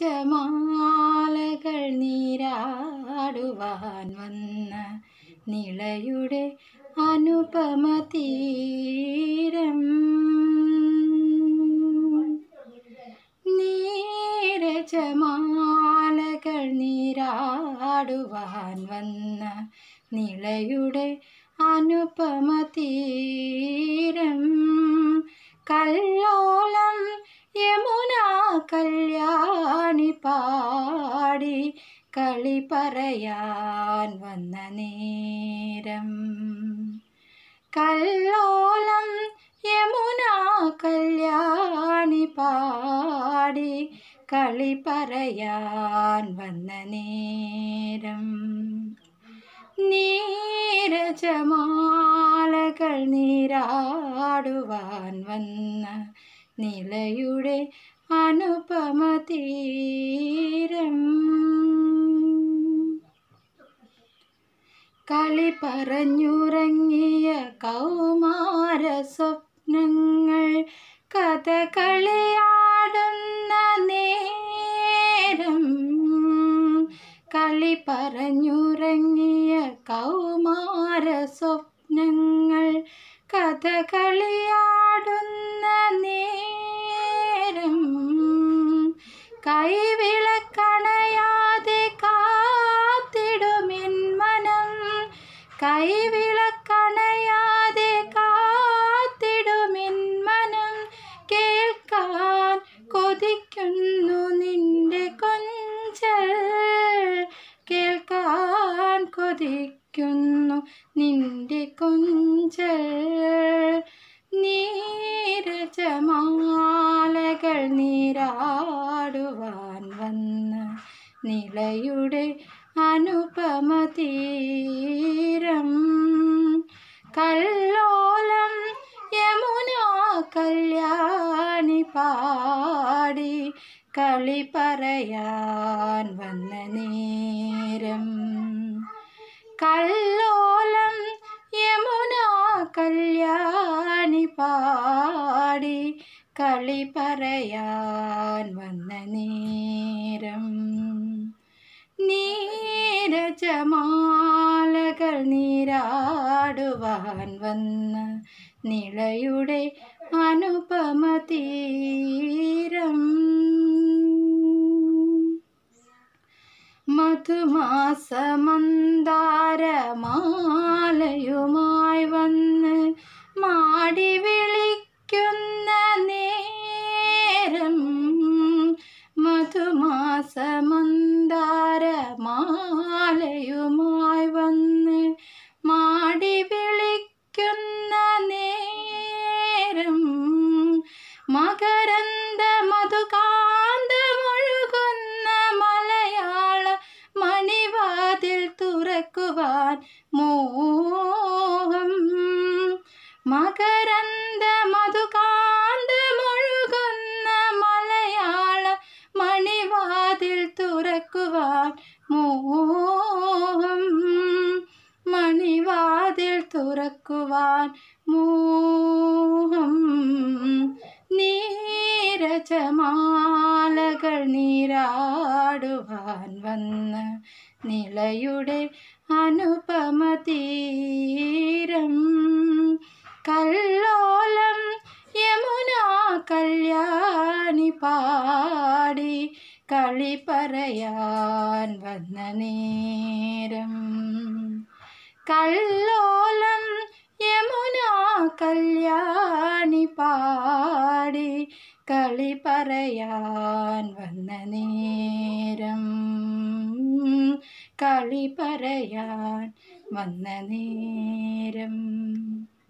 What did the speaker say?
നീരജമാലകൾ നീരാടുവാൻ വന്ന നിളയുടെ അനുപമ തീരം നീരജമാലകൾ നീരാടുവാൻ വന്ന നിളയുടെ അനുപമ തീരം കല്ലോലം യമുന കല്യാണി പാടി കളി പറയാൻ വന്ന നേരം കല്ലോലം യമുന കല്യാണി പാടി കളി പറയാൻ വന്ന നേരം നീരജമാലകൾ നീരാടുവാൻ വന്ന നിലയുടെ അനുപമ തീരം കളി പറഞ്ഞുറങ്ങിയ കൗമാര സ്വപ്നങ്ങൾ കഥകളിയാടുന്ന നേരം കളി പറഞ്ഞുറങ്ങിയ കൗമാര സ്വപ്നങ്ങൾ കഥകളിയാടുന്ന നേരം കൈവിളക്കണയാതെ കാത്തിടുമെൻ മനം കൈവിളക്കണയാതെ കാത്തിടുമെൻ മനം കേൾക്കാൻ കൊതിക്കുന്നു നിന്റെ കൊഞ്ചൽ കേൾക്കാൻ കൊതിക്കുന്നു നിന്റെ കൊഞ്ചൽ നീരജമാലകൾ നീരാടുവാൻ വന്ന നിലയുടെ അനുപമ തീരം കല്ലോലം യമുന കല്യാണി പാടി കളി പറയാൻ വന്ന നേരം കല്ലോലം യമുന കല്യാണി പാടി കളി പറയാൻ വന്ന നേരം നീരജമാലകൾ നീരാടുവാൻ വന്ന നിളയുടെ അനുപമ തീരം മധുമാസമന്താരമാലയുമായി വന്ന് മാടി വിളിക്കുന്ന നേരം മധുമാസമന്താരമാലയുമായി വന്ന് മാടി വിളിക്കുന്ന നേരം മകരന്ദ മധുകാന്തമൊഴുകുന്ന മലയാള മണിവാതിൽ തുറക്കുവാൻ മോഹം മകരന്ദ മധുകാന്തമൊഴുകുന്ന മലയാള മണിവാതിൽ തുറക്കുവാൻ മോഹം മണിവാതിൽ തുറക്കുവാൻ മോഹം നീരജമാലകൾ നീരാടുവാൻ വന്ന നിളയുടെ അനുപമ തീരം കല്ലോലം യമുന കല്യാണി പാടി കളി പറയാൻ വന്ന നേരം കല്ലോലം യമുന കല്യാണി പാടി കളി പറയാൻ വന്ന നേരം കളി പറയാൻ വന്ന നേരം